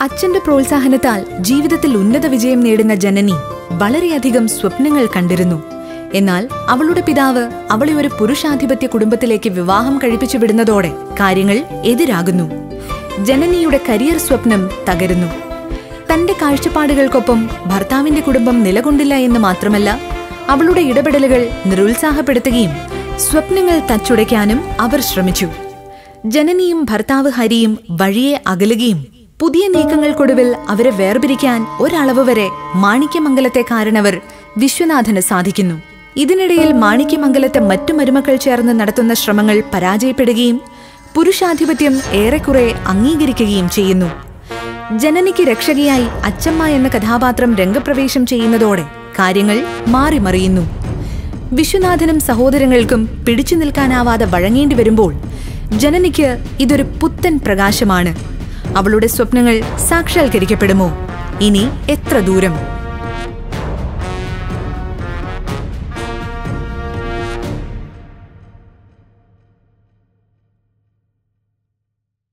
അച്ഛന്റെ പ്രോത്സാഹനത്താൽ ജീവിതത്തിൽ ഉന്നത വിജയം നേടുന്ന ജനനി വളരെയധികം സ്വപ്നങ്ങൾ കണ്ടിരുന്നു എന്നാൽ അവളുടെ പിതാവ് അവളെ ഒരു പുരുഷാധിപത്യ കുടുംബത്തിലേക്ക് വിവാഹം കഴിപ്പിച്ചു വിടുന്നതോടെ കാര്യങ്ങൾ എതിരാകുന്നു ജനനിയുടെ കരിയർ സ്വപ്നം തകരുന്നു തന്റെ കാഴ്ചപ്പാടുകൾക്കൊപ്പം ഭർത്താവിന്റെ കുടുംബം നിലകൊണ്ടില്ല എന്ന് മാത്രമല്ല അവളുടെ ഇടപെടലുകൾ നിരുത്സാഹപ്പെടുത്തുകയും സ്വപ്നങ്ങൾ തച്ചുടയ്ക്കാനും അവർ ശ്രമിച്ചു ജനനിയും ഭർത്താവ് ഹരിയും വഴിയെ അകലുകയും പുതിയ നീക്കങ്ങൾക്കൊടുവിൽ അവരെ വേർപിരിക്കാൻ ഒരളവ് വരെ മാണിക്യമംഗലത്തെ കാരണവർ വിശ്വനാഥന് സാധിക്കുന്നു ഇതിനിടയിൽ മാണിക്യമംഗലത്തെ മറ്റു മരുമക്കൾ ചേർന്ന് നടത്തുന്ന ശ്രമങ്ങൾ പരാജയപ്പെടുകയും പുരുഷാധിപത്യം ഏറെക്കുറെ അംഗീകരിക്കുകയും ചെയ്യുന്നു ജനനിക്ക് രക്ഷകയായി അച്ചമ്മ എന്ന കഥാപാത്രം രംഗപ്രവേശം ചെയ്യുന്നതോടെ കാര്യങ്ങൾ മാറിമറിയുന്നു വിശ്വനാഥനും സഹോദരങ്ങൾക്കും പിടിച്ചു നിൽക്കാനാവാതെ വഴങ്ങേണ്ടി വരുമ്പോൾ ജനനിക്ക് ഇതൊരു പുത്തൻ പ്രകാശമാണ് അവളുടെ സ്വപ്നങ്ങൾ സാക്ഷാത്കരിക്കപ്പെടുമോ ഇനി എത്ര ദൂരം